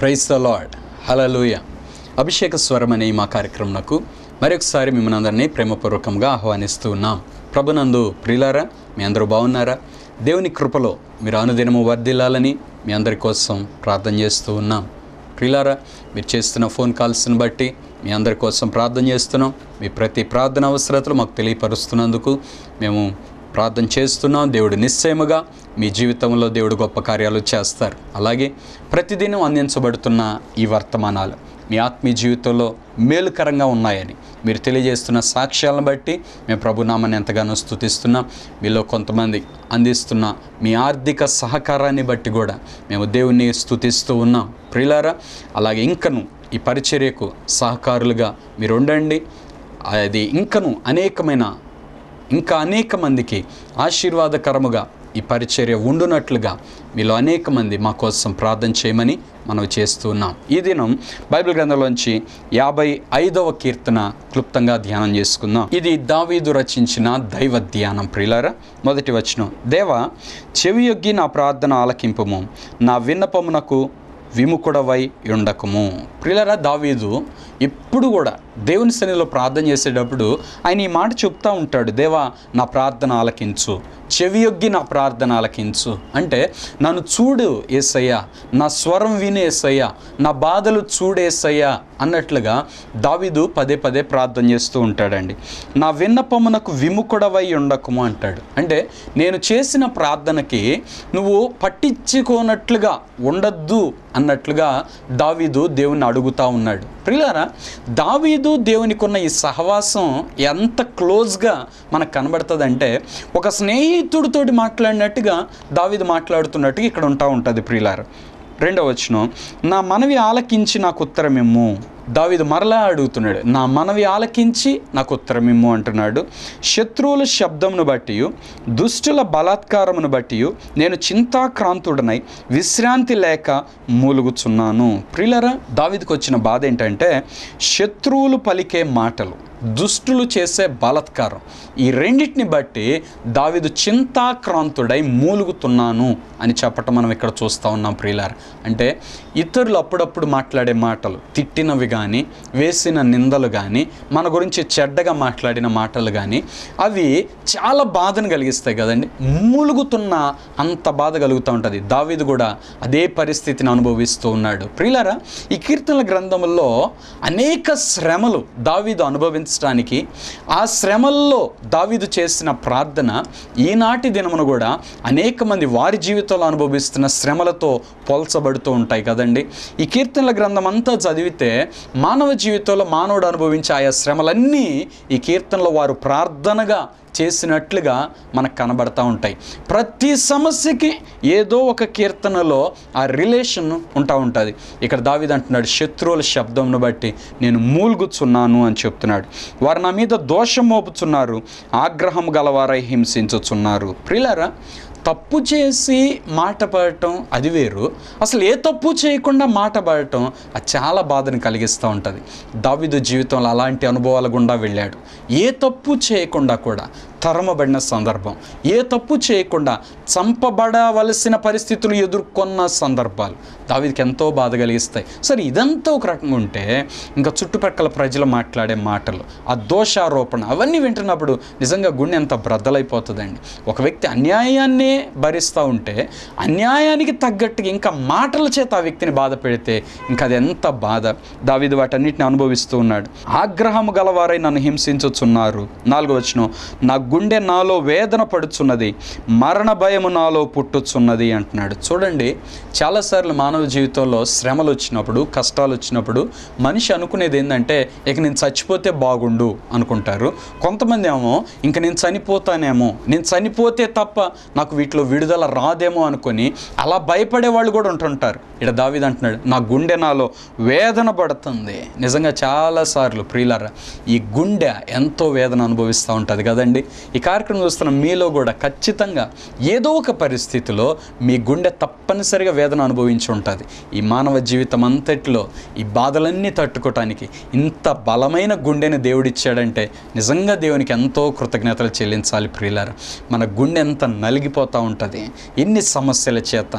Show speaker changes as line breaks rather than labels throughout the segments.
price the lord హలలుయ అభిషేక స్వరం అనే ఈ మా కార్యక్రమంకు మరొకసారి మిమ్మల్ని అందరినీ ప్రేమపూర్వకంగా ఆహ్వానిస్తూ ఉన్నాం ప్రభునందు ప్రియులారా మీ అందరూ బాగున్నారా దేవుని కృపలో మీరు అనుదినము వర్ధిల్లాలని మీ అందరి కోసం ప్రార్థన చేస్తూ ఉన్నాం ప్రియులారా మీరు చేస్తున్న ఫోన్ కాల్స్ని బట్టి మీ అందరి కోసం ప్రార్థన చేస్తున్నాం మీ ప్రతి ప్రార్థన అవసరతలు మాకు తెలియపరుస్తున్నందుకు మేము ప్రార్థన చేస్తున్నాం దేవుడు నిశ్చయముగా మీ జీవితంలో దేవుడు గొప్ప కార్యాలు చేస్తారు అలాగే ప్రతిదినం అందించబడుతున్న ఈ వర్తమానాలు మీ ఆత్మీయ జీవితంలో మేలుకరంగా ఉన్నాయని మీరు తెలియజేస్తున్న సాక్ష్యాలను బట్టి మేము ప్రభునామాన్ని ఎంతగానో స్థుతిస్తున్నాం మీలో కొంతమంది అందిస్తున్న మీ ఆర్థిక సహకారాన్ని బట్టి కూడా మేము దేవుణ్ణి స్థుతిస్తూ ఉన్నాం ప్రియులారా అలాగే ఇంకను ఈ పరిచర్యకు సహకారులుగా మీరు ఉండండి అది ఇంకను అనేకమైన ఇంకా అనేక మందికి ఆశీర్వాదకరముగా ఈ పరిచర్య ఉండునట్లుగా మీలో అనేక మంది మా కోసం ప్రార్థన చేయమని మనం చేస్తూ ఉన్నాం ఈ దినం బైబిల్ గ్రంథంలోంచి యాభై ఐదవ కీర్తన క్లుప్తంగా ధ్యానం చేసుకుందాం ఇది దావీదు రచించిన దైవ ధ్యానం ప్రియులారా మొదటి వచనం దేవ చెవియొగ్గి నా ప్రార్థన ఆలకింపుము నా విన్నపమునకు విముకుడవై ఉండకము ప్రియులరా దావీదు ఎప్పుడు కూడా దేవుని సన్నిధిలో ప్రార్థన చేసేటప్పుడు ఆయన ఈ మాట చెప్తా ఉంటాడు దేవా నా ప్రార్థన ఆలకించు చెవియొగ్గి నా ప్రార్థన ఆలకించు అంటే నన్ను చూడు ఏసయ్యా నా స్వరం వినే ఏసయ్యా నా బాధలు చూడు ఏసయ్యా అన్నట్లుగా దావీదు పదే పదే ప్రార్థన చేస్తూ ఉంటాడండి నా విన్నపమునకు విముకుడవై ఉండకము అంటాడు అంటే నేను చేసిన ప్రార్థనకి నువ్వు పట్టించుకోనట్లుగా ఉండద్దు అన్నట్లుగా దావీదు దేవుని అడుగుతా ఉన్నాడు ప్రియులారా దావీదు దేవునికి ఉన్న ఈ సహవాసం ఎంత క్లోజ్గా మనకు కనబడుతుందంటే ఒక స్నేహితుడితోటి మాట్లాడినట్టుగా దావీదు మాట్లాడుతున్నట్టుగా ఇక్కడ ఉంటా ఉంటుంది ప్రియులారా రెండవ వచనం నా మనవి ఆలకించి నాకు ఉత్తరమిమ్ము దావిదు మరలా అడుగుతున్నాడు నా మనవి ఆలకించి నాకు ఉత్తరమిమ్ము అంటున్నాడు శత్రువుల శబ్దమును బట్టి దుష్టుల బలాత్కారమును బట్టి నేను చింతాక్రాంతుడనై విశ్రాంతి లేక మూలుగుచున్నాను ప్రియులరా దావిదికి వచ్చిన బాధ ఏంటంటే శత్రువులు పలికే మాటలు దుష్టులు చేసే బలాత్కారం ఈ రెండింటిని బట్టి దావిదు చింతాక్రాంతుడై మూలుగుతున్నాను అని చెప్పటం మనం ఇక్కడ చూస్తూ ఉన్నాం ప్రియులార్ అంటే ఇతరులు అప్పుడప్పుడు మాట్లాడే మాటలు తిట్టినవి కానీ వేసిన నిందలు కానీ మన గురించి చెడ్డగా మాట్లాడిన మాటలు కానీ అవి చాలా బాధను కలిగిస్తాయి కదండి మూలుగుతున్న అంత బాధ కలుగుతూ ఉంటుంది దావీదు కూడా అదే పరిస్థితిని అనుభవిస్తూ ఉన్నాడు ప్రియులారా ఈ కీర్తనల గ్రంథంలో అనేక శ్రమలు దావీదు అనుభవించడానికి ఆ శ్రమల్లో దావీదు చేసిన ప్రార్థన ఈనాటి దినమును కూడా అనేక మంది వారి జీవితంలో అనుభవిస్తున్న శ్రమలతో పోల్చబడుతూ ఉంటాయి కదండి ఈ కీర్తనల గ్రంథం అంతా చదివితే మానవ జీవితంలో మానవుడు అనుభవించే ఆయా శ్రమలన్నీ ఈ కీర్తనలో వారు ప్రార్థనగా చేసినట్లుగా మనకు కనబడతా ఉంటాయి ప్రతి సమస్యకి ఏదో ఒక కీర్తనలో ఆ రిలేషన్ ఉంటా ఉంటుంది ఇక్కడ దావిది అంటున్నాడు శత్రువుల శబ్దంను బట్టి నేను మూల్గుచున్నాను అని చెప్తున్నాడు వారు నా మీద దోషం మోపుచున్నారు ఆగ్రహం గలవారై హింసించుచున్నారు ప్రియులారా తప్పు చేసి మాట పడటం అది వేరు అసలు ఏ తప్పు చేయకుండా మాట పడటం అది చాలా బాధను కలిగిస్తూ ఉంటుంది దావిదు జీవితంలో అలాంటి అనుభవాల గుండా వెళ్ళాడు ఏ తప్పు చేయకుండా కూడా తరమబడిన సందర్భం ఏ తప్పు చేయకుండా చంపబడవలసిన పరిస్థితులు ఎదుర్కొన్న సందర్భాలు దావిదికి ఎంతో బాధ కలిగిస్తాయి సరే ఇదంతా ఒక రకంగా ఉంటే ఇంకా చుట్టుపక్కల ప్రజలు మాట్లాడే మాటలు ఆ దోషారోపణ అవన్నీ వింటున్నప్పుడు నిజంగా గుండె ఎంత బ్రద్దలైపోతుందండి ఒక వ్యక్తి అన్యాయాన్నే భరిస్తూ ఉంటే అన్యాయానికి తగ్గట్టుగా ఇంకా మాటల చేత ఆ వ్యక్తిని బాధ పెడితే ఇంకా అది ఎంత బాధ దావిది వాటన్నిటిని అనుభవిస్తూ ఉన్నాడు ఆగ్రహము గలవారై నన్ను హింసించుచున్నారు నాలుగో వచనం నా గుండె నాలో వేదన పడుచున్నది మరణ భయము నాలో పుట్టుచున్నది అంటున్నాడు చూడండి చాలాసార్లు మానవ జీవితంలో శ్రమలు వచ్చినప్పుడు కష్టాలు వచ్చినప్పుడు మనిషి అనుకునేది ఏంటంటే ఇక నేను చచ్చిపోతే బాగుండు అనుకుంటారు కొంతమంది ఏమో ఇంక నేను చనిపోతానేమో నేను చనిపోతే తప్ప నాకు వీటిలో విడుదల రాదేమో అనుకొని అలా భయపడే వాళ్ళు కూడా ఉంటుంటారు ఇక్కడ దావిది అంటున్నాడు నా గుండె నాలో వేదన పడుతుంది నిజంగా చాలాసార్లు ప్రియులరా ఈ గుండె ఎంతో వేదన అనుభవిస్తూ ఉంటుంది కదండి ఈ కార్యక్రమం చూస్తున్న మీలో కూడా ఖచ్చితంగా ఏదో ఒక పరిస్థితిలో మీ గుండె తప్పనిసరిగా వేదన అనుభవించి ఉంటుంది ఈ మానవ జీవితం అంతట్లో ఈ బాధలన్నీ తట్టుకోవటానికి ఇంత బలమైన గుండెని దేవుడిచ్చాడంటే నిజంగా దేవునికి ఎంతో కృతజ్ఞతలు చెల్లించాలి ప్రియులారా మన గుండె ఎంత నలిగిపోతూ ఉంటుంది ఎన్ని సమస్యల చేత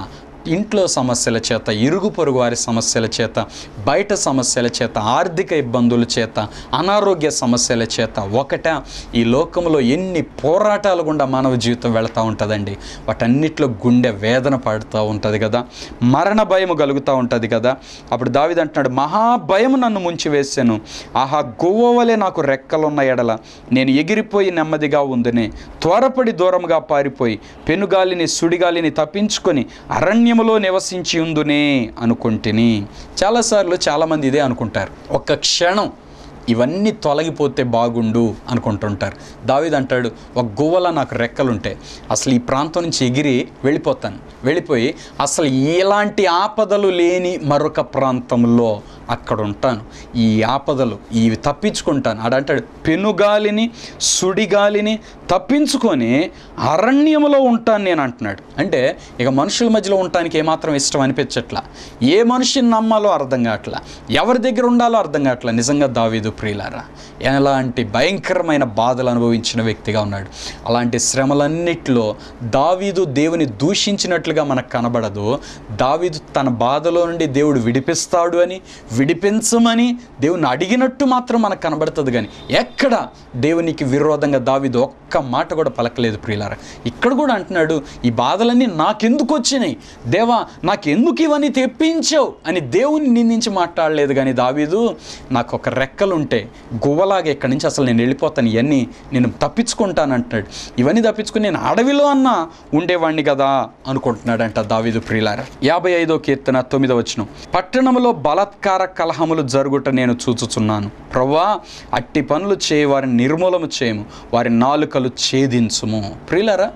ఇంట్లో సమస్యల చేత ఇరుగు పొరుగు వారి సమస్యల చేత బయట సమస్యల చేత ఆర్థిక ఇబ్బందుల చేత అనారోగ్య సమస్యల చేత ఒకట ఈ లోకంలో ఎన్ని పోరాటాలు గుండా మానవ జీవితం వెళుతూ ఉంటుందండి వాటన్నిటిలో గుండె వేదన పడుతూ ఉంటుంది కదా మరణ భయము కలుగుతూ ఉంటుంది కదా అప్పుడు దావిది అంటున్నాడు మహాభయం నన్ను ముంచి వేసాను ఆహా గువ్వవలే నాకు రెక్కలున్న ఎడల నేను ఎగిరిపోయి నెమ్మదిగా ఉందని త్వరపడి దూరంగా పారిపోయి పెనుగాలిని సుడిగాలిని తప్పించుకొని అరణ్యములో నివసించి ఉందునే అనుకుంటుని చాలాసార్లు చాలామంది ఇదే అనుకుంటారు ఒక్క క్షణం ఇవన్నీ తొలగిపోతే బాగుండు అనుకుంటుంటారు దావిది అంటాడు ఒక గువ్వల నాకు రెక్కలుంటే అసలు ఈ ప్రాంతం నుంచి ఎగిరి వెళ్ళిపోతాను వెళ్ళిపోయి అసలు ఎలాంటి ఆపదలు లేని మరొక ప్రాంతంలో అక్కడ ఉంటాను ఈ ఆపదలు ఇవి తప్పించుకుంటాను ఆడంటాడు పెనుగాలిని సుడిగాలిని తప్పించుకొని అరణ్యములో ఉంటాను నేను అంటున్నాడు అంటే ఇక మనుషుల మధ్యలో ఉండటానికి ఏమాత్రం ఇష్టం అనిపించట్లా ఏ మనిషిని నమ్మాలో అర్థం కావట్లా ఎవరి దగ్గర ఉండాలో అర్థం కావట్లా నిజంగా దావీదు ప్రియులారా ఎలాంటి భయంకరమైన బాధలు అనుభవించిన వ్యక్తిగా ఉన్నాడు అలాంటి శ్రమలన్నిటిలో దావీదు దేవుని దూషించినట్లుగా మనకు కనబడదు దావీదు తన బాధలో నుండి దేవుడు విడిపిస్తాడు అని విడిపించమని దేవుని అడిగినట్టు మాత్రం మనకు కనబడుతుంది కానీ ఎక్కడ దేవునికి విరోధంగా దావీదు ఒక్క మాట కూడా పలకలేదు ప్రియులారా ఇక్కడ కూడా అంటున్నాడు ఈ బాధలన్నీ నాకెందుకు వచ్చినాయి దేవా నాకెందుకు ఇవన్నీ తెప్పించావు అని దేవుని నిందించి మాట్లాడలేదు కానీ దావీదు నాకు ఒక రెక్కలుంటే గువ్వలాగా ఇక్కడి నుంచి అసలు నేను వెళ్ళిపోతాను ఇవన్నీ నేను తప్పించుకుంటాను అంటున్నాడు ఇవన్నీ తప్పించుకుని నేను అడవిలో అన్నా ఉండేవాడిని కదా అనుకుంటున్నాడంట దావీదు ప్రియులారా యాభై ఐదో కీర్తన తొమ్మిదో వచ్చిన పట్టణంలో బలాత్కార కలహములు జరుగుట నేను చూచుచున్నాను ప్రవ్వా అట్టి పనులు చేయి వారిని నిర్మూలము చేయము వారి నాలుకలు ఛేదించుము ప్రియులారా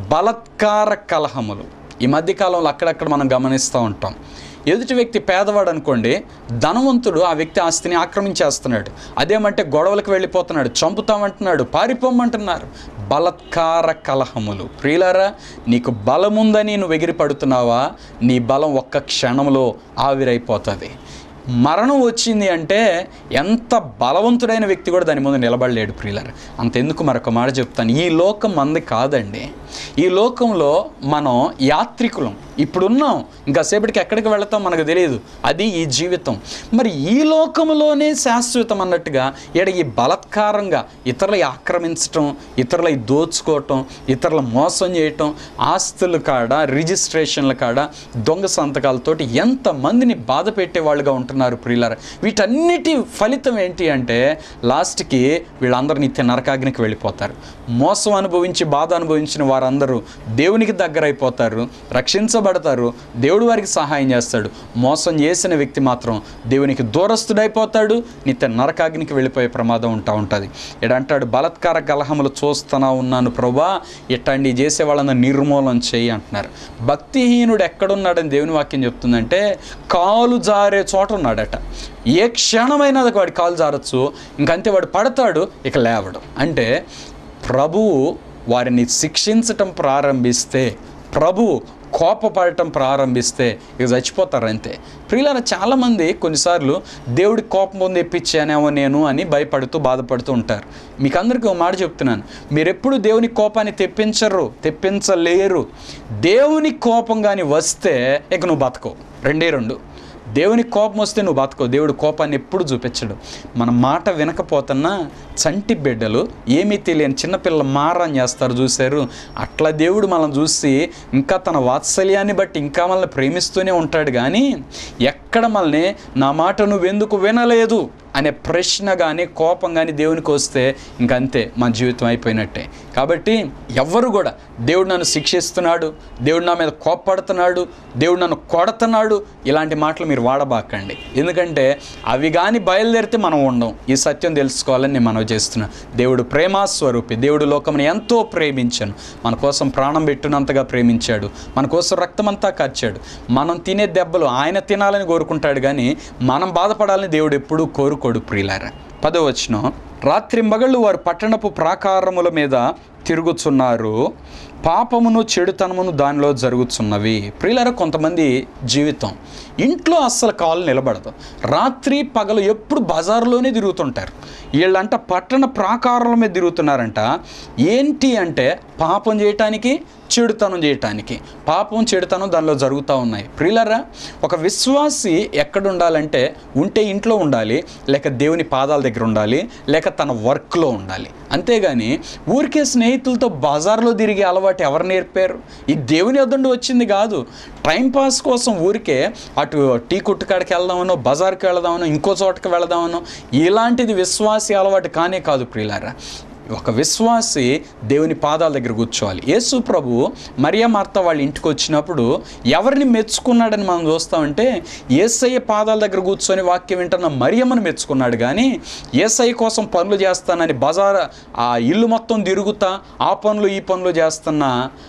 బలత్కార కలహములు ఈ మధ్యకాలంలో అక్కడక్కడ మనం గమనిస్తూ ఉంటాం ఎదుటి వ్యక్తి పేదవాడు అనుకోండి ధనవంతుడు ఆ వ్యక్తి ఆస్తిని ఆక్రమించేస్తున్నాడు అదేమంటే గొడవలకు వెళ్ళిపోతున్నాడు చంపుతామంటున్నాడు పారిపోమంటున్నారు బలత్కార కలహములు ప్రియులారా నీకు బలముందని నువ్వు ఎగిరి పడుతున్నావా నీ బలం ఒక్క క్షణంలో ఆవిరైపోతుంది మరణం వచ్చింది అంటే ఎంత బలవంతుడైన వ్యక్తి కూడా దాని ముందు నిలబడలేడు ప్రియులర్ అంతెందుకు మరొక మాట చెప్తాను ఈ లోకం మంది కాదండి ఈ లోకంలో మనం యాత్రికులం ఇప్పుడున్నాం ఇంకా సేపటికి ఎక్కడికి వెళతాం మనకు తెలియదు అది ఈ జీవితం మరి ఈ లోకంలోనే శాశ్వతం అన్నట్టుగా ఈడ ఈ బలత్కారంగా ఇతరుల ఆక్రమించటం ఇతరుల దోచుకోవటం ఇతరుల మోసం చేయటం ఆస్తుల కాడ రిజిస్ట్రేషన్ల కాడ దొంగ సంతకాలతోటి ఎంతమందిని బాధ పెట్టే వాళ్ళుగా ఉంటున్నారు ప్రియులార వీటన్నిటి ఫలితం ఏంటి అంటే లాస్ట్కి వీళ్ళందరూ నిత్య నరకాగ్నికి వెళ్ళిపోతారు మోసం అనుభవించి బాధ అనుభవించిన వారందరూ దేవునికి దగ్గర అయిపోతారు రక్షించబడతారు దేవుడు వారికి సహాయం చేస్తాడు మోసం చేసిన వ్యక్తి మాత్రం దేవునికి దూరస్తుడైపోతాడు నిత్య నరకాగ్నికి వెళ్ళిపోయే ప్రమాదం ఉంటా ఉంటుంది ఇడంటాడు బలత్కార కలహములు చూస్తున్నా ఉన్నాను ప్రభా ఇట్టండి చేసే వాళ్ళని నిర్మూలన చేయి అంటున్నారు భక్తిహీనుడు ఎక్కడున్నాడని దేవుని వాక్యం చెప్తుందంటే కాలు జారే చోట ఉన్నాడట ఏ క్షణమైనా అది వాడి కాలు జారచ్చు ఇంకంతే వాడు పడతాడు ఇక లేవడు అంటే ప్రభువు వారిని శిక్షించటం ప్రారంభిస్తే ప్రభువు కోపపడటం ప్రారంభిస్తే ఇక చచ్చిపోతారు అంతే ప్రియులారా చాలామంది కొన్నిసార్లు దేవుడి కోపం పొంది తెప్పించానేమో నేను అని భయపడుతూ బాధపడుతూ ఉంటారు మీకు అందరికీ ఒక మాట చెప్తున్నాను మీరు ఎప్పుడు దేవుని కోపాన్ని తెప్పించరు తెప్పించలేరు దేవుని కోపం కానీ వస్తే ఇక నువ్వు బతకవు రెండే రెండు దేవుని కోపం వస్తే నువ్వు బతకో దేవుడు కోపాన్ని ఎప్పుడు చూపించడు మన మాట వినకపోతున్నా చంటి బిడ్డలు ఏమీ తెలియని చిన్నపిల్లలు మారం చేస్తారు చూశారు అట్లా దేవుడు మనం చూసి ఇంకా తన వాత్సల్యాన్ని బట్టి ఇంకా మనల్ని ప్రేమిస్తూనే ఉంటాడు కానీ ఎక్కడ మనల్ని నా మాట నువ్వెందుకు వినలేదు అనే ప్రశ్న కానీ కోపం కానీ దేవునికి వస్తే ఇంకంతే మన జీవితం అయిపోయినట్టే కాబట్టి ఎవ్వరు కూడా దేవుడు నన్ను శిక్షిస్తున్నాడు దేవుడు నా మీద కోప్పడుతున్నాడు దేవుడు నన్ను కొడుతున్నాడు ఇలాంటి మాటలు మీరు వాడబాకండి ఎందుకంటే అవి కానీ బయలుదేరితే మనం ఉండం ఈ సత్యం తెలుసుకోవాలని నేను మనవి చేస్తున్నా దేవుడు ప్రేమాస్వరూపి దేవుడు లోకమును ఎంతో ప్రేమించాను మన కోసం ప్రాణం పెట్టినంతగా ప్రేమించాడు మన కోసం రక్తమంతా కార్చాడు మనం తినే దెబ్బలు ఆయన తినాలని కోరుకుంటాడు కానీ మనం బాధపడాలని దేవుడు ఎప్పుడూ కోరుకోడు ప్రియులారా పదవచనం రాత్రి మగళ్ళు వారు పట్టణపు ప్రాకారముల మీద తిరుగుచున్నారు పాపమును చెడుతనమును దానిలో జరుగుతున్నవి ప్రియులర కొంతమంది జీవితం ఇంట్లో అస్సలు కాలు నిలబడదు రాత్రి పగలు ఎప్పుడు బజార్లోనే తిరుగుతుంటారు వీళ్ళంట పట్టణ ప్రాకారాల మీద తిరుగుతున్నారంట ఏంటి అంటే పాపం చేయటానికి చెడుతనం చేయటానికి పాపం చెడుతనం దానిలో జరుగుతూ ఉన్నాయి ప్రియులరా ఒక విశ్వాసి ఎక్కడ ఉండాలంటే ఉంటే ఇంట్లో ఉండాలి లేక దేవుని పాదాల దగ్గర ఉండాలి లేక తన వర్క్లో ఉండాలి అంతేగాని ఊరికే స్నేహితులతో బజార్లో తిరిగే అలవాటు ఎవరు నేర్పారు ఈ దేవుని వద్దండి వచ్చింది కాదు టైంపాస్ కోసం ఊరికే అటు టీ కొట్టు కాడికి వెళ్దామనో బజార్కి వెళదామనో ఇంకో చోటకి వెళదామనో ఇలాంటిది విశ్వాసి అలవాటు కానే కాదు ప్రియులారా ఒక విశ్వాసి దేవుని పాదాల దగ్గర కూర్చోవాలి యేసు ప్రభు మరియా మార్త వాళ్ళ ఇంటికి వచ్చినప్పుడు ఎవరిని మెచ్చుకున్నాడని మనం చూస్తామంటే ఏసయ్య పాదాల దగ్గర కూర్చొని వాక్యం వింటున్న మరియమ్మను మెచ్చుకున్నాడు కానీ ఏసయ్య కోసం పనులు చేస్తానని బజార్ ఆ ఇల్లు మొత్తం తిరుగుతా ఆ పనులు ఈ పనులు చేస్తున్న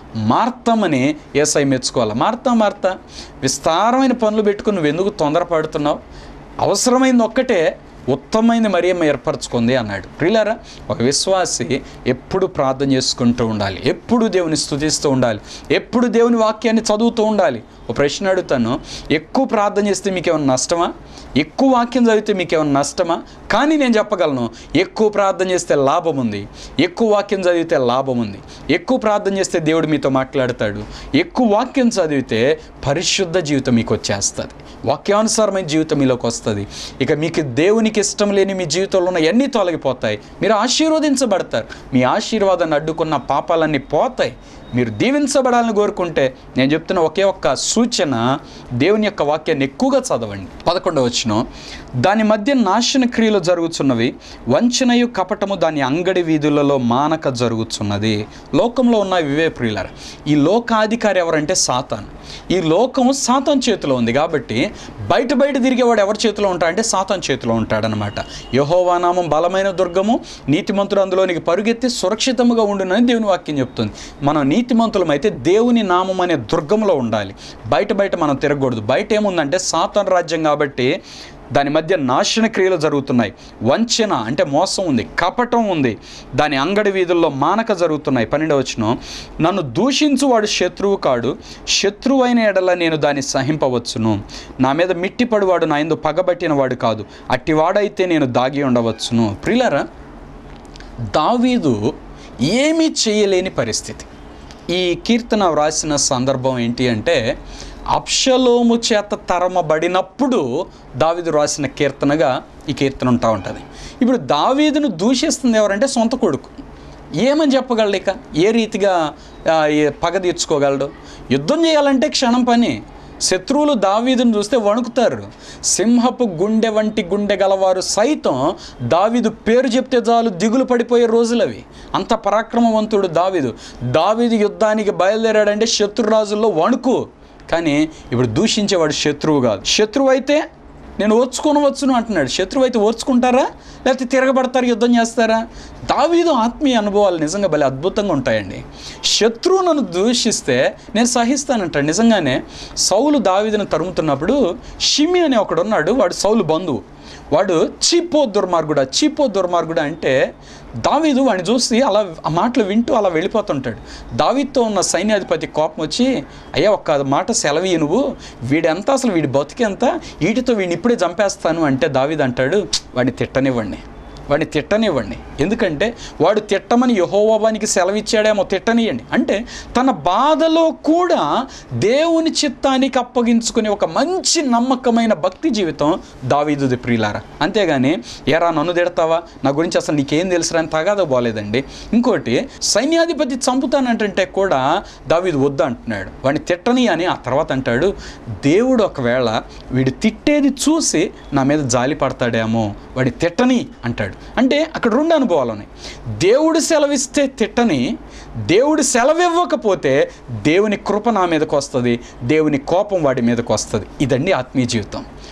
మార్తమని ఏసై మెచ్చుకోవాలి మార్త మార్త విస్తారమైన పనులు పెట్టుకుని నువ్వు ఎందుకు తొందరపడుతున్నావు అవసరమైంది ఒక్కటే ఉత్తమమైన మరియమ్మ ఏర్పరచుకుంది అన్నాడు ప్రియులారా ఒక విశ్వాసి ఎప్పుడు ప్రార్థన చేసుకుంటూ ఉండాలి ఎప్పుడు దేవుని స్తుతిస్తూ ఉండాలి ఎప్పుడు దేవుని వాక్యాన్ని చదువుతూ ఉండాలి ఒక ప్రశ్న అడుగుతాను ఎక్కువ ప్రార్థన చేస్తే మీకు ఏమైనా నష్టమా ఎక్కువ వాక్యం చదివితే మీకు ఏమైనా నష్టమా కానీ నేను చెప్పగలను ఎక్కువ ప్రార్థన చేస్తే లాభం ఉంది ఎక్కువ వాక్యం చదివితే లాభం ఉంది ఎక్కువ ప్రార్థన చేస్తే దేవుడు మీతో మాట్లాడతాడు ఎక్కువ వాక్యం చదివితే పరిశుద్ధ జీవితం మీకు వచ్చేస్తుంది వాక్యానుసారమైన జీవితం మీలోకి వస్తుంది ఇక మీకు దేవునికి ఇష్టం లేని మీ జీవితంలో ఉన్న అన్నీ తొలగిపోతాయి మీరు ఆశీర్వదించబడతారు మీ ఆశీర్వాదాన్ని అడ్డుకున్న పాపాలన్నీ పోతాయి మీరు దీవించబడాలని కోరుకుంటే నేను చెప్తున్న ఒకే ఒక్క సూచన దేవుని యొక్క వాక్యాన్ని ఎక్కువగా చదవండి పదకొండవ వచ్చిన దాని మధ్య నాశన క్రియలు జరుగుతున్నవి వంచనయు కపటము దాని అంగడి వీధులలో మానక జరుగుతున్నది లోకంలో ఉన్న వివే ప్రియులర్ ఈ లోకాధికారి ఎవరంటే సాతాన్ ఈ లోకం సాతాన్ చేతిలో ఉంది కాబట్టి బయట బయట తిరిగేవాడు ఎవరి చేతిలో ఉంటాడంటే సాతాన్ చేతిలో ఉంటాడనమాట యహోవా నామం బలమైన దుర్గము నీతిమంతుడు అందులోనికి పరుగెత్తి సురక్షితముగా ఉండునని దేవుని వాక్యం చెప్తుంది మనం నీతిమంతులమైతే దేవుని నామం అనే దుర్గంలో ఉండాలి బయట బయట మనం తిరగకూడదు బయట ఏముందంటే సాతాన్ రాజ్యం కాబట్టి దాని మధ్య నాశన క్రియలు జరుగుతున్నాయి వంచన అంటే మోసం ఉంది కపటం ఉంది దాని అంగడి వీధుల్లో మానక జరుగుతున్నాయి పన్నెండవచ్చును నన్ను దూషించు వాడు శత్రువు కాడు శత్రువు అయిన ఎడల నేను దాన్ని సహింపవచ్చును నా మీద మిట్టిపడువాడు నా ఎందు పగబట్టిన వాడు కాదు అట్టివాడైతే నేను దాగి ఉండవచ్చును ప్రిలరా దావీదు ఏమీ చేయలేని పరిస్థితి ఈ కీర్తన వ్రాసిన సందర్భం ఏంటి అంటే అప్షలోము చేత తరమబడినప్పుడు దావీదు రాసిన కీర్తనగా ఈ కీర్తన ఉంటా ఉంటుంది ఇప్పుడు దావీదును దూషిస్తుంది ఎవరంటే సొంత కొడుకు ఏమని చెప్పగలడు ఇక ఏ రీతిగా ఆ, ఏ- పగ తీర్చుకోగలడు యుద్ధం చేయాలంటే క్షణం పని శత్రువులు దావీదును చూస్తే వణుకుతారు సింహపు గుండె వంటి గుండె గలవారు సైతం దావీదు పేరు చెప్తే చాలు దిగులు పడిపోయే రోజులవి అంత పరాక్రమవంతుడు దావీదు దావీదు యుద్ధానికి బయలుదేరాడంటే శత్రురాజుల్లో వణుకు కానీ ఇప్పుడు దూషించేవాడు శత్రువు కాదు శత్రువు అయితే నేను ఓర్చుకొనవచ్చును అంటున్నాడు శత్రువు అయితే ఓర్చుకుంటారా లేకపోతే తిరగబడతారు యుద్ధం చేస్తారా దావీదు ఆత్మీయ అనుభవాలు నిజంగా భలే అద్భుతంగా ఉంటాయండి శత్రువు నన్ను దూషిస్తే నేను సహిస్తానంటాడు నిజంగానే సౌలు దావీదును తరుముతున్నప్పుడు షిమి అనే ఒకడు ఉన్నాడు వాడు సౌలు బంధువు వాడు చీపో దుర్మార్గుడా చీపో దుర్మార్గుడా అంటే దావీదు వాడిని చూసి అలా ఆ మాటలు వింటూ అలా వెళ్ళిపోతుంటాడు దావీద్తో ఉన్న సైన్యాధిపతి కోపం వచ్చి అయ్యా ఒక్క మాట సెలవి నువ్వు వీడెంత అసలు వీడి బతికెంత వీటితో వీడిని ఇప్పుడే చంపేస్తాను అంటే దావీదు అంటాడు వాడిని తిట్టనివ్వండి వాడిని తిట్టనివ్వండి ఎందుకంటే వాడు తిట్టమని యహోవానికి సెలవిచ్చాడేమో తిట్టనియండి అంటే తన బాధలో కూడా దేవుని చిత్తానికి అప్పగించుకునే ఒక మంచి నమ్మకమైన భక్తి జీవితం దావీదుది ప్రియులారా అంతేగాని ఎరా నన్ను తిడతావా నా గురించి అసలు నీకేం తెలుసురా అని తగాదో బాలేదండి ఇంకోటి సైన్యాధిపతి చంపుతానంటే కూడా దావీదు వద్దు అంటున్నాడు వాడిని తిట్టని అని ఆ తర్వాత అంటాడు దేవుడు ఒకవేళ వీడు తిట్టేది చూసి నా మీద జాలి పడతాడేమో వాడి తిట్టని అంటాడు అంటే అక్కడ రెండు అనుభవాలు ఉన్నాయి దేవుడు సెలవిస్తే తిట్టని దేవుడు సెలవివ్వకపోతే దేవుని కృప నా మీదకి వస్తుంది దేవుని కోపం వాడి మీదకి వస్తుంది ఇదండి ఆత్మీయ జీవితం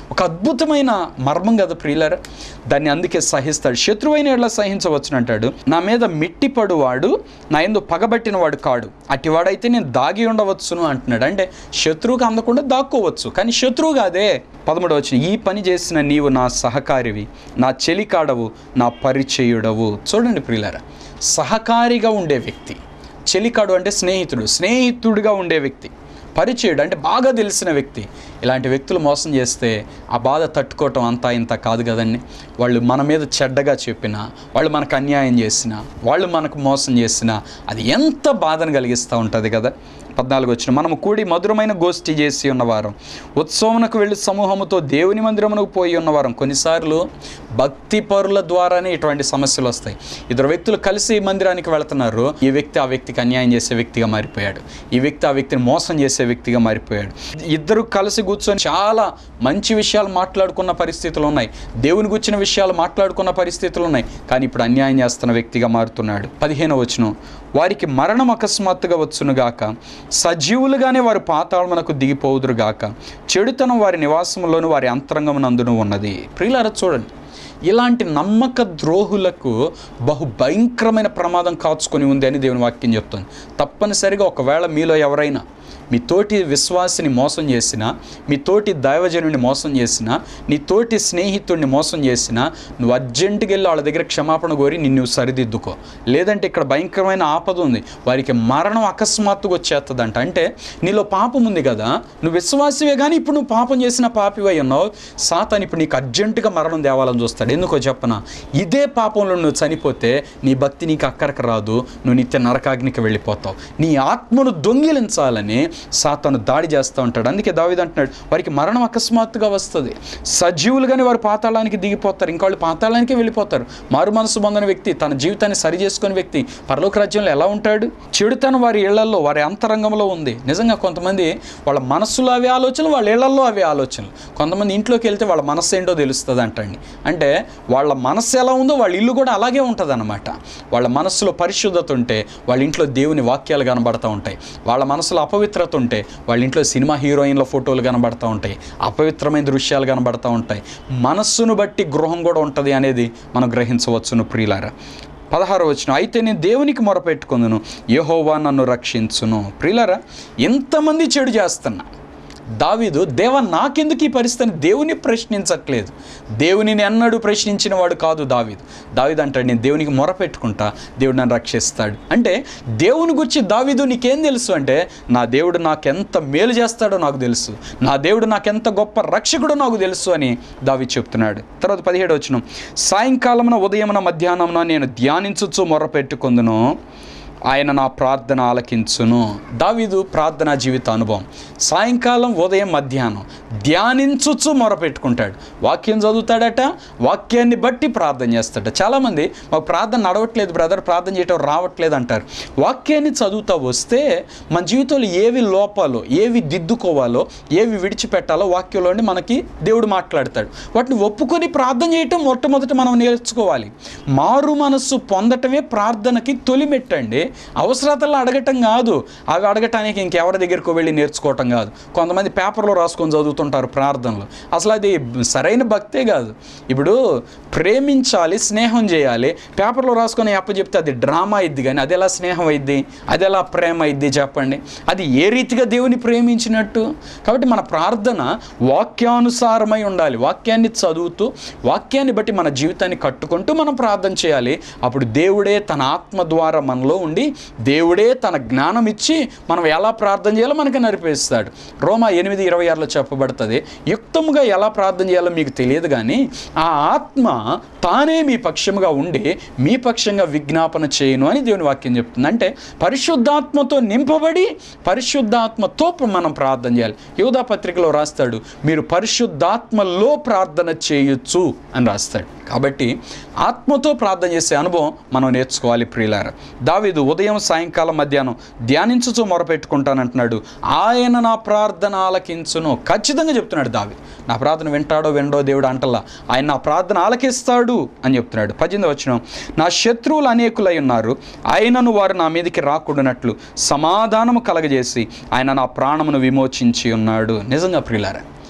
ఒక అద్భుతమైన మర్మం కదా ప్రియులరా దాన్ని అందుకే సహిస్తాడు శత్రువైన ఎట్లా సహించవచ్చును అంటాడు నా మీద మిట్టిపడువాడు నా ఎందు పగబట్టిన వాడు కాడు అటివాడైతే నేను దాగి ఉండవచ్చును అంటున్నాడు అంటే శత్రువుకి అందకుండా దాక్కోవచ్చు కానీ శత్రువు కాదే పదమూడు వచ్చిన ఈ పని చేసిన నీవు నా సహకారివి నా చెలికాడవు నా పరిచయుడవు చూడండి ప్రియులరా సహకారిగా ఉండే వ్యక్తి చెలికాడు అంటే స్నేహితుడు స్నేహితుడిగా ఉండే వ్యక్తి పరిచయుడు అంటే బాగా తెలిసిన వ్యక్తి ఇలాంటి వ్యక్తులు మోసం చేస్తే ఆ బాధ తట్టుకోవటం అంతా ఇంత కాదు కదండి వాళ్ళు మన మీద చెడ్డగా చెప్పినా వాళ్ళు మనకు అన్యాయం చేసినా వాళ్ళు మనకు మోసం చేసినా అది ఎంత బాధను కలిగిస్తూ ఉంటుంది కదా పద్నాలుగు వచ్చిన మనము కూడి మధురమైన గోష్ఠి చేసి ఉన్నవారం ఉత్సవమునకు వెళ్ళి సమూహముతో దేవుని మందిరమునకు పోయి ఉన్నవారం కొన్నిసార్లు భక్తి పరుల ద్వారానే ఇటువంటి సమస్యలు వస్తాయి ఇద్దరు వ్యక్తులు కలిసి మందిరానికి వెళుతున్నారు ఈ వ్యక్తి ఆ వ్యక్తికి అన్యాయం చేసే వ్యక్తిగా మారిపోయాడు ఈ వ్యక్తి ఆ వ్యక్తిని మోసం చేసే వ్యక్తిగా మారిపోయాడు ఇద్దరు కలిసి కూర్చొని చాలా మంచి విషయాలు మాట్లాడుకున్న పరిస్థితులు ఉన్నాయి దేవుని గుచ్చిన విషయాలు మాట్లాడుకున్న పరిస్థితులు ఉన్నాయి కానీ ఇప్పుడు అన్యాయం చేస్తున్న వ్యక్తిగా మారుతున్నాడు పదిహేను వచనం వారికి మరణం అకస్మాత్తుగా వచ్చునుగాక సజీవులుగానే వారు పాతాళమునకు దిగిపోదురుగాక చెడుతనం వారి నివాసంలోను వారి అంతరంగమునందును ఉన్నది ప్రియులారా చూడండి ఇలాంటి నమ్మక ద్రోహులకు బహు భయంకరమైన ప్రమాదం కాచుకొని ఉంది అని దేవుని వాక్యం చెప్తుంది తప్పనిసరిగా ఒకవేళ మీలో ఎవరైనా మీ తోటి విశ్వాసిని మోసం చేసినా మీ తోటి దైవజనుడిని మోసం చేసినా నీ తోటి స్నేహితుడిని మోసం చేసినా నువ్వు అర్జెంటుగా వెళ్ళి వాళ్ళ దగ్గర క్షమాపణ కోరి నిన్ను సరిదిద్దుకో లేదంటే ఇక్కడ భయంకరమైన ఆపద ఉంది వారికి మరణం అకస్మాత్తుగా వచ్చేస్తుందంట అంటే నీలో పాపం ఉంది కదా నువ్వు విశ్వాసివే కానీ ఇప్పుడు నువ్వు పాపం చేసిన పాపివై ఉన్నావు సాతాన్ ఇప్పుడు నీకు అర్జెంటుగా మరణం తేవాలని చూస్తాడు ఎందుకో చెప్పనా ఇదే పాపంలో నువ్వు చనిపోతే నీ భక్తి నీకు అక్కడికి రాదు నువ్వు నిత్య నరకాగ్నికి వెళ్ళిపోతావు నీ ఆత్మను దొంగిలించాలని సాతాను దాడి చేస్తూ ఉంటాడు అందుకే దావిది అంటున్నాడు వారికి మరణం అకస్మాత్తుగా వస్తుంది సజీవులుగానే వారు పాతాళానికి దిగిపోతారు ఇంకా వాళ్ళు పాతాళానికే వెళ్ళిపోతారు మారు మనసు పొందిన వ్యక్తి తన జీవితాన్ని సరి చేసుకునే వ్యక్తి పరలోక రాజ్యంలో ఎలా ఉంటాడు చెడుతనం వారి ఇళ్లలో వారి అంతరంగంలో ఉంది నిజంగా కొంతమంది వాళ్ళ మనస్సులో అవే ఆలోచనలు వాళ్ళ ఇళ్లలో అవే ఆలోచనలు కొంతమంది ఇంట్లోకి వెళ్తే వాళ్ళ మనస్సు ఏంటో తెలుస్తుంది అంటండి అంటే వాళ్ళ మనస్సు ఎలా ఉందో వాళ్ళ ఇల్లు కూడా అలాగే ఉంటుంది అనమాట వాళ్ళ మనస్సులో పరిశుద్ధత ఉంటే వాళ్ళ ఇంట్లో దేవుని వాక్యాలు కనబడతా ఉంటాయి వాళ్ళ మనసులో అపవిత్రత ఉంటే వాళ్ళ ఇంట్లో సినిమా హీరోయిన్ల ఫోటోలు కనబడతా ఉంటాయి అపవిత్రమైన దృశ్యాలు కనబడతా ఉంటాయి మనస్సును బట్టి గృహం కూడా ఉంటుంది అనేది మనం గ్రహించవచ్చును ప్రియులారా పదహారు వచ్చిన అయితే నేను దేవునికి మొరపెట్టుకుందును యహోవా నన్ను రక్షించును ప్రియులారా ఎంతమంది చెడు చేస్తున్నా దావీదు దేవ నాకెందుకు ఈ పరిస్థితిని దేవుని ప్రశ్నించట్లేదు దేవునిని ఎన్నడూ ప్రశ్నించిన వాడు కాదు దావీదు దావీదు అంటాడు నేను దేవునికి మొరపెట్టుకుంటా దేవుడు నన్ను రక్షిస్తాడు అంటే దేవుని గురించి దావీదు నీకేం తెలుసు అంటే నా దేవుడు నాకెంత మేలు చేస్తాడో నాకు తెలుసు నా దేవుడు నాకెంత గొప్ప రక్షకుడో నాకు తెలుసు అని దావి చెప్తున్నాడు తర్వాత పదిహేడు వచ్చిన సాయంకాలమున ఉదయమున మధ్యాహ్నమున నేను ధ్యానించుచు మొరపెట్టుకుందును ఆయన నా ప్రార్థన ఆలకించును దావీదు ప్రార్థనా జీవిత అనుభవం సాయంకాలం ఉదయం మధ్యాహ్నం ధ్యానించుచు మొరపెట్టుకుంటాడు వాక్యం చదువుతాడట వాక్యాన్ని బట్టి ప్రార్థన చేస్తాడు చాలామంది మాకు ప్రార్థన నడవట్లేదు బ్రదర్ ప్రార్థన చేయటం రావట్లేదు అంటారు వాక్యాన్ని చదువుతా వస్తే మన జీవితంలో ఏవి లోపాలో ఏవి దిద్దుకోవాలో ఏవి విడిచిపెట్టాలో వాక్యంలోని మనకి దేవుడు మాట్లాడతాడు వాటిని ఒప్పుకొని ప్రార్థన చేయటం మొట్టమొదట మనం నేర్చుకోవాలి మారు మనస్సు పొందటమే ప్రార్థనకి తొలిమెట్టండి అవసరతలు అడగటం కాదు అవి అడగటానికి ఇంకెవరి దగ్గరకు వెళ్ళి నేర్చుకోవటం కాదు కొంతమంది పేపర్లో రాసుకొని చదువుతుంటారు ప్రార్థనలు అసలు అది సరైన భక్తే కాదు ఇప్పుడు ప్రేమించాలి స్నేహం చేయాలి పేపర్లో రాసుకొని అప్పచెప్తే అది డ్రామా అయింది కానీ అది ఎలా స్నేహం అయింది అది ఎలా ప్రేమ అయింది చెప్పండి అది ఏ రీతిగా దేవుని ప్రేమించినట్టు కాబట్టి మన ప్రార్థన వాక్యానుసారమై ఉండాలి వాక్యాన్ని చదువుతూ వాక్యాన్ని బట్టి మన జీవితాన్ని కట్టుకుంటూ మనం ప్రార్థన చేయాలి అప్పుడు దేవుడే తన ఆత్మ ద్వారా మనలో ఉండి దేవుడే తన జ్ఞానం ఇచ్చి మనం ఎలా ప్రార్థన చేయాలో మనకి నడిపిస్తాడు రోమా ఎనిమిది ఇరవై ఆరులో చెప్పబడుతుంది యుక్తముగా ఎలా ప్రార్థన చేయాలో మీకు తెలియదు కానీ ఆ ఆత్మ తానే మీ పక్షముగా ఉండి మీ పక్షంగా విజ్ఞాపన చేయను అని దేవుని వాక్యం చెప్తుంది అంటే పరిశుద్ధాత్మతో నింపబడి పరిశుద్ధాత్మతో మనం ప్రార్థన చేయాలి యోధా పత్రికలో రాస్తాడు మీరు పరిశుద్ధాత్మలో ప్రార్థన చేయొచ్చు అని రాస్తాడు కాబట్టి ఆత్మతో ప్రార్థన చేసే అనుభవం మనం నేర్చుకోవాలి ప్రియులార దావీదు ఉదయం సాయంకాలం మధ్యాహ్నం ధ్యానించుచు మొరపెట్టుకుంటానంటున్నాడు ఆయన నా ప్రార్థన ఆలకించును ఖచ్చితంగా చెప్తున్నాడు దావి నా ప్రార్థన వింటాడో విండో దేవుడు అంటల్లా ఆయన నా ప్రార్థన ఆలకిస్తాడు అని చెప్తున్నాడు పద్దెనిమిది వచ్చిన నా శత్రువులు అనేకులై ఉన్నారు ఆయనను వారు నా మీదకి రాకుండానట్లు సమాధానము కలగజేసి ఆయన నా ప్రాణమును విమోచించి ఉన్నాడు నిజంగా ప్రియులారా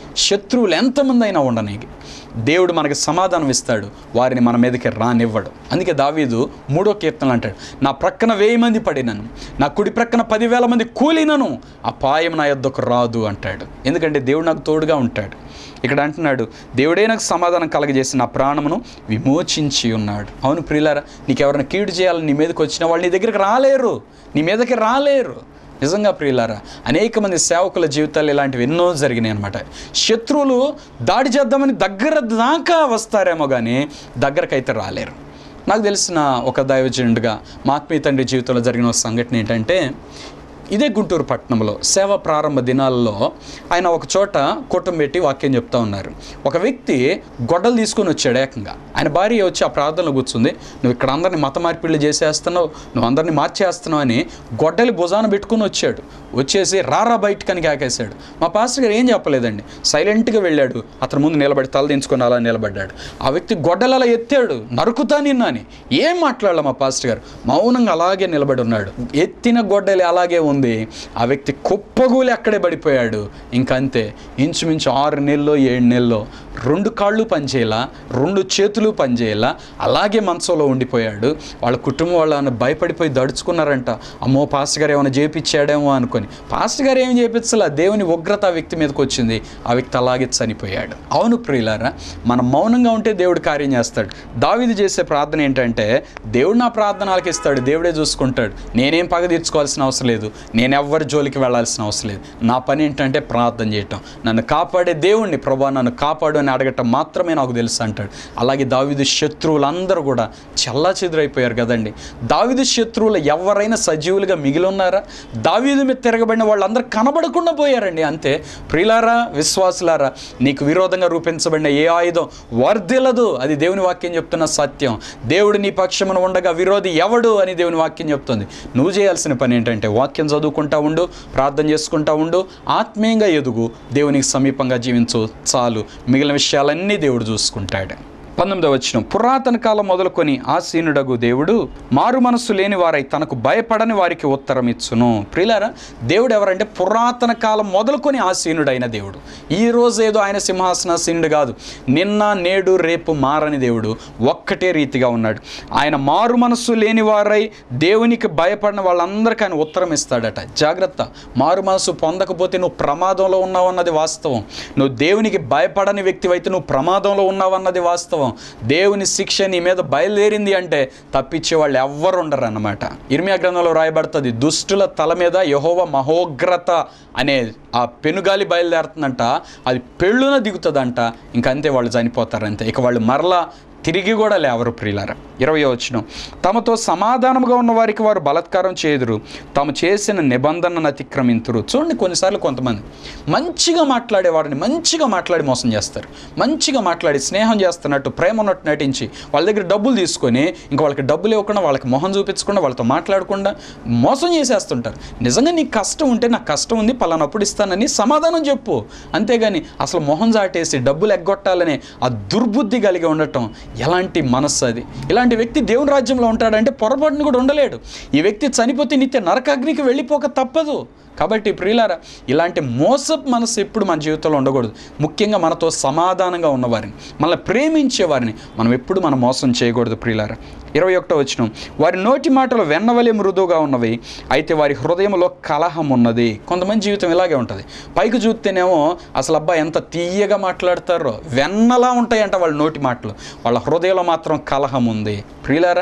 శత్రువులు ఎంతమంది అయినా ఉండని దేవుడు మనకి సమాధానం ఇస్తాడు వారిని మన మీదకి రానివ్వడు అందుకే దావీదు మూడో కీర్తనలు అంటాడు నా ప్రక్కన వెయ్యి మంది పడినను నా కుడి ప్రక్కన పదివేల మంది కూలినను అపాయం నా యొద్దకు రాదు అంటాడు ఎందుకంటే దేవుడు నాకు తోడుగా ఉంటాడు ఇక్కడ అంటున్నాడు దేవుడే నాకు సమాధానం కలగజేసి నా ప్రాణమును విమోచించి ఉన్నాడు అవును ప్రియులారా నీకు ఎవరైనా కీడు చేయాలని నీ మీదకి వచ్చిన వాళ్ళు నీ దగ్గరికి రాలేరు నీ మీదకి రాలేరు నిజంగా ప్రియులారా అనేక మంది సేవకుల జీవితాలు ఇలాంటివి ఎన్నో జరిగినాయి అనమాట శత్రువులు దాడి చేద్దామని దగ్గర దాకా వస్తారేమో కానీ దగ్గరకైతే రాలేరు నాకు తెలిసిన ఒక దైవజనుడిగా మా ఆత్మీయ తండ్రి జీవితంలో జరిగిన ఒక సంఘటన ఏంటంటే ఇదే గుంటూరు పట్టణంలో సేవ ప్రారంభ దినాల్లో ఆయన ఒక చోట కూటం పెట్టి వాక్యం చెప్తా ఉన్నారు ఒక వ్యక్తి గొడ్డలు తీసుకొని వచ్చాడు ఏకంగా ఆయన భార్య వచ్చి ఆ ప్రార్థనలో కూర్చుంది నువ్వు ఇక్కడ అందరిని మత మార్పిళ్ళు చేసేస్తున్నావు నువ్వు అందరిని మార్చేస్తున్నావు అని గొడ్డలి భుజాన పెట్టుకుని వచ్చాడు వచ్చేసి రారా బయటకని కాకేశాడు మా పాస్టర్ గారు ఏం చెప్పలేదండి సైలెంట్గా వెళ్ళాడు అతని ముందు నిలబడి తల దించుకొని అలా నిలబడ్డాడు ఆ వ్యక్తి గొడ్డలు అలా ఎత్తాడు నరుకుతా నిన్ను అని ఏం మాట్లాడాల మా పాస్టర్ గారు మౌనంగా అలాగే నిలబడి ఉన్నాడు ఎత్తిన గొడ్డలి అలాగే ఉంది ఆ వ్యక్తి కుప్పగూలి అక్కడే పడిపోయాడు ఇంకంతే ఇంచుమించు ఆరు నెలలో ఏడు నెలలో రెండు కాళ్ళు పనిచేయాలా రెండు చేతులు పనిచేయాలా అలాగే మనసులో ఉండిపోయాడు వాళ్ళ కుటుంబం వాళ్ళని భయపడిపోయి దడుచుకున్నారంట అమ్మో పాస్టర్ గారు ఏమైనా చేపించాడేమో అనుకొని పాస్టర్ గారు ఏం చేపించలా దేవుని ఉగ్రత ఆ వ్యక్తి మీదకి వచ్చింది ఆ వ్యక్తి అలాగే చనిపోయాడు అవును ప్రియులారా మనం మౌనంగా ఉంటే దేవుడు కార్యం చేస్తాడు దావిది చేసే ప్రార్థన ఏంటంటే దేవుడు నా ప్రార్థన ఆలకిస్తాడు దేవుడే చూసుకుంటాడు నేనేం పగ తీర్చుకోవాల్సిన అవసరం లేదు నేను ఎవ్వరి జోలికి వెళ్ళాల్సిన అవసరం లేదు నా పని ఏంటంటే ప్రార్థన చేయటం నన్ను కాపాడే దేవుణ్ణి ప్రభా నన్ను కాపాడు అని అడగటం మాత్రమే నాకు తెలుసు అంటాడు అలాగే దావిదు శత్రువులందరూ కూడా చల్లా చెదురైపోయారు కదండి దావిదు శత్రువులు ఎవరైనా సజీవులుగా మిగిలి ఉన్నారా దావీదు మీద తిరగబడిన వాళ్ళందరూ కనబడకుండా పోయారండి అంతే ప్రియులారా విశ్వాసులారా నీకు విరోధంగా రూపించబడిన ఏ ఆయుధం వర్ధిల్లదు అది దేవుని వాక్యం చెప్తున్న సత్యం దేవుడు నీ పక్షమున ఉండగా విరోధి ఎవడు అని దేవుని వాక్యం చెప్తుంది నువ్వు చేయాల్సిన పని ఏంటంటే వాక్యం చదువుకుంటా ఉండు ప్రార్థన చేసుకుంటా ఉండు ఆత్మీయంగా ఎదుగు దేవునికి సమీపంగా జీవించు చాలు మిగిలిన విషయాలన్నీ దేవుడు చూసుకుంటాడు పంతొమ్మిదవ వచ్చిన పురాతన కాలం మొదలుకొని ఆసీనుడగు దేవుడు మారు మనస్సు లేని వారై తనకు భయపడని వారికి ఉత్తరం ఇచ్చును ప్రియులారా దేవుడు ఎవరంటే పురాతన కాలం మొదలుకొని ఆసీనుడైన దేవుడు ఈ రోజు ఏదో ఆయన సింహాసనాసీనుడు కాదు నిన్న నేడు రేపు మారని దేవుడు ఒక్కటే రీతిగా ఉన్నాడు ఆయన మారు మనస్సు లేని వారై దేవునికి భయపడిన వాళ్ళందరికీ ఆయన ఉత్తరం ఇస్తాడట జాగ్రత్త మారు మనస్సు పొందకపోతే నువ్వు ప్రమాదంలో ఉన్నావు అన్నది వాస్తవం నువ్వు దేవునికి భయపడని వ్యక్తివైతే నువ్వు ప్రమాదంలో ఉన్నావు అన్నది వాస్తవం దేవుని శిక్ష నీ మీద బయలుదేరింది అంటే తప్పించే వాళ్ళు ఎవ్వరు ఉండరు అన్నమాట ఇర్మియా గ్రంథంలో రాయబడుతుంది దుష్టుల తల మీద యహోవ మహోగ్రత అనే ఆ పెనుగాలి బయలుదేరుతుందంట అది పెళ్ళున దిగుతుందంట ఇంకంతే వాళ్ళు చనిపోతారంతే ఇక వాళ్ళు మరలా తిరిగి కూడా లేవరు ప్రియులార ఇరవై వచ్చిన తమతో సమాధానముగా ఉన్న వారికి వారు బలత్కారం చేదురు తాము చేసిన నిబంధనను అతిక్రమింతురు చూడండి కొన్నిసార్లు కొంతమంది మంచిగా మాట్లాడే వారిని మంచిగా మాట్లాడి మోసం చేస్తారు మంచిగా మాట్లాడి స్నేహం చేస్తున్నట్టు ప్రేమ ఉన్నట్టు నటించి వాళ్ళ దగ్గర డబ్బులు తీసుకొని ఇంకా వాళ్ళకి డబ్బులు ఇవ్వకుండా వాళ్ళకి మొహం చూపించకుండా వాళ్ళతో మాట్లాడకుండా మోసం చేసేస్తుంటారు నిజంగా నీకు కష్టం ఉంటే నాకు కష్టం ఉంది పలానప్పుడు ఇస్తానని సమాధానం చెప్పు అంతేగాని అసలు మొహం చాటేసి డబ్బులు ఎగ్గొట్టాలనే ఆ దుర్బుద్ధి కలిగి ఉండటం ఎలాంటి మనస్సు అది ఇలాంటి వ్యక్తి దేవుని రాజ్యంలో ఉంటాడంటే పొరపాటును కూడా ఉండలేడు ఈ వ్యక్తి చనిపోతే నిత్య నరకాగ్నికి వెళ్ళిపోక తప్పదు కాబట్టి ప్రియులారా ఇలాంటి మోసపు మనసు ఎప్పుడు మన జీవితంలో ఉండకూడదు ముఖ్యంగా మనతో సమాధానంగా ఉన్నవారిని మనల్ని ప్రేమించే వారిని మనం ఎప్పుడు మనం మోసం చేయకూడదు ప్రియులారా ఇరవై ఒకటో వచ్చిన వారి నోటి మాటలు వెన్నవలే మృదువుగా ఉన్నవి అయితే వారి హృదయంలో కలహం ఉన్నది కొంతమంది జీవితం ఇలాగే ఉంటుంది పైకి చూస్తేనేమో అసలు అబ్బాయి ఎంత తీయగా మాట్లాడతారో వెన్నలా ఉంటాయంట వాళ్ళ నోటి మాటలు వాళ్ళ హృదయంలో మాత్రం కలహం ఉంది ప్రియులారా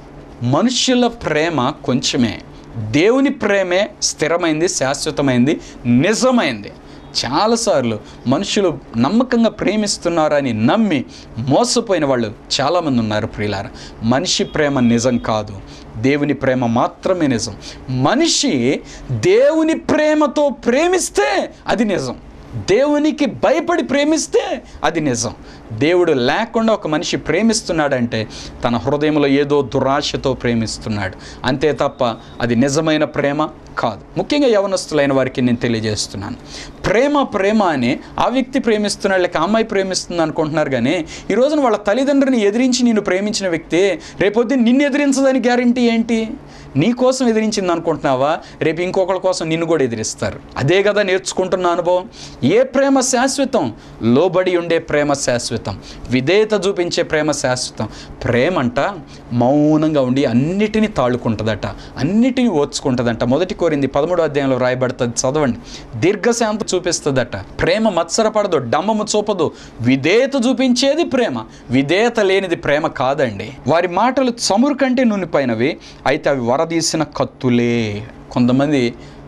మనుషుల ప్రేమ కొంచెమే దేవుని ప్రేమే స్థిరమైంది శాశ్వతమైంది నిజమైంది చాలాసార్లు మనుషులు నమ్మకంగా ప్రేమిస్తున్నారని నమ్మి మోసపోయిన వాళ్ళు చాలామంది ఉన్నారు ప్రియులార మనిషి ప్రేమ నిజం కాదు దేవుని ప్రేమ మాత్రమే నిజం మనిషి దేవుని ప్రేమతో ప్రేమిస్తే అది నిజం దేవునికి భయపడి ప్రేమిస్తే అది నిజం దేవుడు లేకుండా ఒక మనిషి ప్రేమిస్తున్నాడంటే తన హృదయంలో ఏదో దురాశతో ప్రేమిస్తున్నాడు అంతే తప్ప అది నిజమైన ప్రేమ కాదు ముఖ్యంగా యవనస్తులైన వారికి నేను తెలియజేస్తున్నాను ప్రేమ ప్రేమ అని ఆ వ్యక్తి ప్రేమిస్తున్నాడు లేక ఆ అమ్మాయి ప్రేమిస్తుంది అనుకుంటున్నారు కానీ ఈ రోజున వాళ్ళ తల్లిదండ్రుని ఎదిరించి నిన్ను ప్రేమించిన వ్యక్తి రేపొద్దు నిన్ను ఎదిరించదని గ్యారంటీ ఏంటి నీ కోసం ఎదిరించింది అనుకుంటున్నావా రేపు ఇంకొకరి కోసం నిన్ను కూడా ఎదిరిస్తారు అదే కదా నేర్చుకుంటున్న అనుభవం ఏ ప్రేమ శాశ్వతం లోబడి ఉండే ప్రేమ శాశ్వతం విధేయత చూపించే ప్రేమ శాశ్వతం ప్రేమ అంట మౌనంగా ఉండి అన్నిటినీ తాళుకుంటుందట అన్నిటినీ ఓర్చుకుంటుందంట మొదటి కోరింది పదమూడో అధ్యాయంలో రాయబడుతుంది చదవండి దీర్ఘశాంత చూపిస్తుందట ప్రేమ మత్సరపడదు డమ్మము చూపదు విధేయత చూపించేది ప్రేమ విధేయత లేనిది ప్రేమ కాదండి వారి మాటలు చమురు కంటే నూనెపైనవి అయితే అవి వరదీసిన కత్తులే కొంతమంది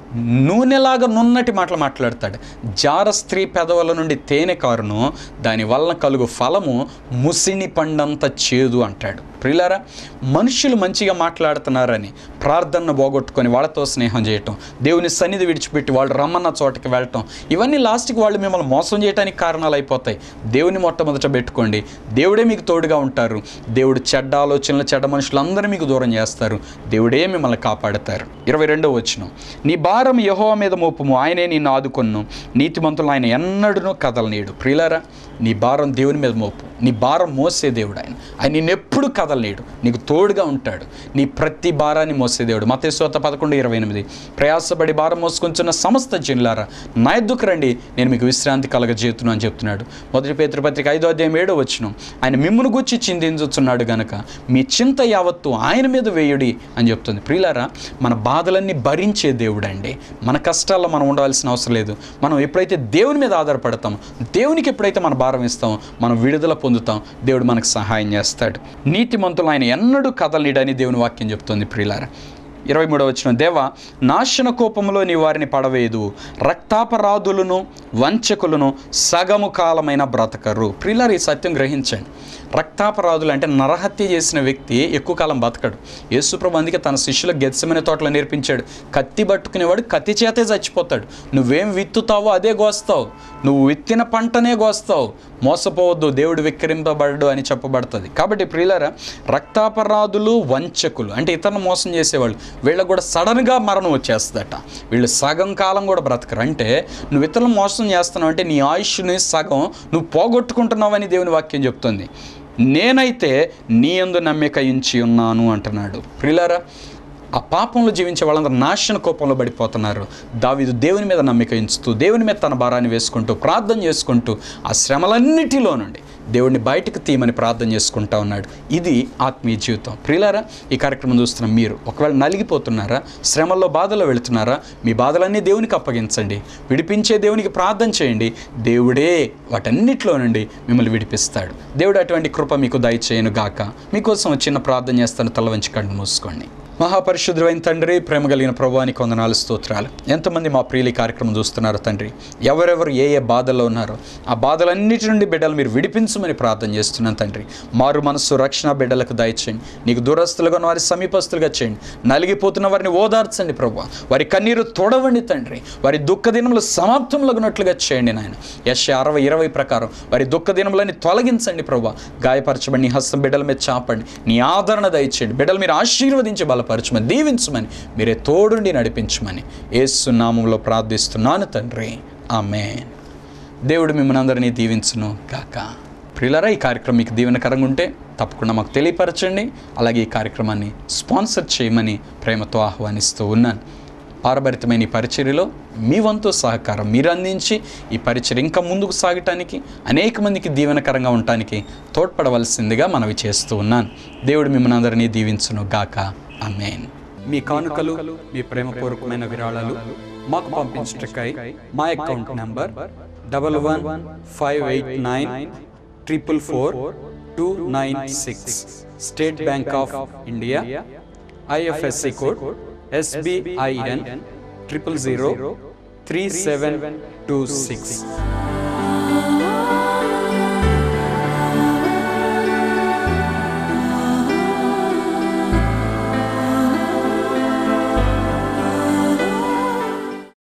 నూనెలాగా నున్నటి మాటలు మాట్లాడతాడు జార స్త్రీ పెదవుల నుండి తేనె కారును దాని వలన కలుగు ఫలము ముసిని పండంత చేదు అంటాడు ప్రియులారా మనుషులు మంచిగా మాట్లాడుతున్నారని ప్రార్థనను పోగొట్టుకొని వాళ్ళతో స్నేహం చేయటం దేవుని సన్నిధి విడిచిపెట్టి వాళ్ళు రమ్మన్న చోటకి వెళ్ళటం ఇవన్నీ లాస్ట్కి వాళ్ళు మిమ్మల్ని మోసం చేయడానికి కారణాలు అయిపోతాయి దేవుని మొట్టమొదట పెట్టుకోండి దేవుడే మీకు తోడుగా ఉంటారు దేవుడు చెడ్డ ఆలోచనలు చెడ్డ మనుషులందరూ మీకు దూరం చేస్తారు దేవుడే మిమ్మల్ని కాపాడతారు ఇరవై రెండో వచ్చిన నీ భారం యహో మీద మోపము ఆయనే నిన్ను ఆదుకొన్ను నీతిమంతులు ఆయన ఎన్నడూనూ కదలనీయడు ప్రియులారా నీ భారం దేవుని మీద మోపు నీ భారం మోసే దేవుడు ఆయన ఆయన నిన్నెప్పుడు కదలలేడు నీకు తోడుగా ఉంటాడు నీ ప్రతి భారాన్ని మోసే దేవుడు మతేశ్వత పదకొండు ఇరవై ఎనిమిది ప్రయాసపడి భారం మోసుకొంచున్న సమస్త జిల్లారా నా ఎద్దుకు రండి నేను మీకు విశ్రాంతి కలగజేతును అని చెప్తున్నాడు మొదటి పేతృపత్రిక ఐదో అధ్యాయం ఏడో వచ్చిన ఆయన మిమ్మును గుచ్చి చిందించుచున్నాడు గనక మీ చింత యావత్తు ఆయన మీద వేయుడి అని చెప్తుంది ప్రియులారా మన బాధలన్నీ భరించే దేవుడు అండి మన కష్టాల్లో మనం ఉండవలసిన అవసరం లేదు మనం ఎప్పుడైతే దేవుని మీద ఆధారపడతామో దేవునికి ఎప్పుడైతే మన భారం ఇస్తామో మనం విడుదల పొందుతాం దేవుడు మనకు సహాయం చేస్తాడు నీతిమంతులు ఆయన ఎన్నడూ కదలనిడని దేవుని వాక్యం చెప్తుంది ప్రియులారా ఇరవై మూడవ వచ్చిన దేవ నాశన కోపంలో నీ వారిని పడవేయదు రక్తాపరాధులను వంచకులను సగము కాలమైన బ్రతకరు ప్రియులారు ఈ సత్యం గ్రహించండి రక్తాపరాధులు అంటే నరహత్య చేసిన వ్యక్తి ఎక్కువ కాలం బతకడు యేసుప్రభు అందుకే తన శిష్యులకు గెత్సమైన తోటలో నేర్పించాడు కత్తి పట్టుకునేవాడు కత్తి చేతే చచ్చిపోతాడు నువ్వేం విత్తుతావో అదే గోస్తావు నువ్వు విత్తిన పంటనే గోస్తావు మోసపోవద్దు దేవుడు విక్రింపబడడు అని చెప్పబడుతుంది కాబట్టి ప్రియులరా రక్తాపరాధులు వంచకులు అంటే ఇతరులను మోసం చేసేవాళ్ళు వీళ్ళకు కూడా సడన్గా మరణం వచ్చేస్తుందట వీళ్ళు సగం కాలం కూడా బ్రతకరు అంటే నువ్వు ఇతరులను మోసం చేస్తున్నావు అంటే నీ ఆయుష్ని సగం నువ్వు పోగొట్టుకుంటున్నావని దేవుని వాక్యం చెప్తుంది నేనైతే నీ యందు నమ్మిక ఉంచి ఉన్నాను అంటున్నాడు ప్రియులారా ఆ పాపంలో జీవించే వాళ్ళందరూ నాశన కోపంలో పడిపోతున్నారు దావీదు దేవుని మీద నమ్మిక ఉంచుతూ దేవుని మీద తన భారాన్ని వేసుకుంటూ ప్రార్థన చేసుకుంటూ ఆ శ్రమలన్నిటిలో నుండి దేవుడిని బయటకు తీయమని ప్రార్థన చేసుకుంటా ఉన్నాడు ఇది ఆత్మీయ జీవితం ప్రియులారా ఈ కార్యక్రమం చూస్తున్న మీరు ఒకవేళ నలిగిపోతున్నారా శ్రమల్లో బాధలో వెళుతున్నారా మీ బాధలన్నీ దేవునికి అప్పగించండి విడిపించే దేవునికి ప్రార్థన చేయండి దేవుడే వాటన్నిటిలో నుండి మిమ్మల్ని విడిపిస్తాడు దేవుడు అటువంటి కృప మీకు దయచేయను గాక మీకోసం ఒక చిన్న ప్రార్థన చేస్తాను తల వంచి కళ్ళు మూసుకోండి మహాపరిశుద్ధమైన తండ్రి ప్రేమ కలిగిన ప్రభువానికి వందనాలు స్తోత్రాలు ఎంతమంది మా ప్రియులు ఈ కార్యక్రమం చూస్తున్నారు తండ్రి ఎవరెవరు ఏ ఏ బాధల్లో ఉన్నారో ఆ బాధలన్నిటి నుండి బిడ్డలు మీరు విడిపించమని ప్రార్థన చేస్తున్నాను తండ్రి మారు మనస్సు రక్షణ బిడ్డలకు దయచేయండి నీకు దూరస్తులుగా ఉన్న వారి సమీపస్తులుగా చేయండి నలిగిపోతున్న వారిని ఓదార్చండి ప్రభు వారి కన్నీరు తొడవండి తండ్రి వారి దుఃఖ దినములు సమాప్తములగునట్లుగా చేయండి నాయన యశ అరవై ఇరవై ప్రకారం వారి దుఃఖ దినములని తొలగించండి ప్రభు గాయపరచబడి నీ హస్తం బిడ్డల మీద చాపండి నీ ఆదరణ దయచేయండి బిడ్డలు మీరు ఆశీర్వదించి బలపరచమని దీవించమని మీరే తోడుండి నడిపించమని ఏసు నామంలో ప్రార్థిస్తున్నాను తండ్రి ఆమెన్ దేవుడు మిమ్మల్ని అందరినీ దీవించును కాక ప్రియులరా ఈ కార్యక్రమం మీకు దీవెనకరంగా ఉంటే తప్పకుండా మాకు తెలియపరచండి అలాగే ఈ కార్యక్రమాన్ని స్పాన్సర్ చేయమని ప్రేమతో ఆహ్వానిస్తూ ఉన్నాను పారభరితమైన ఈ పరిచర్యలో మీ వంతు సహకారం మీరు అందించి ఈ పరిచర్య ఇంకా ముందుకు సాగటానికి అనేక మందికి దీవెనకరంగా ఉండటానికి తోడ్పడవలసిందిగా మనవి చేస్తూ ఉన్నాను దేవుడు మిమ్మల్ని అందరినీ దీవించును గాక అమేన్ మీ కానుకలు మీ ప్రేమపూర్వకమైన విరాళాలు మాకు పంపించటకై మా account number double one five eight nine triple four two nine six State Bank of India IFSC code SBIN triple zero three seven two six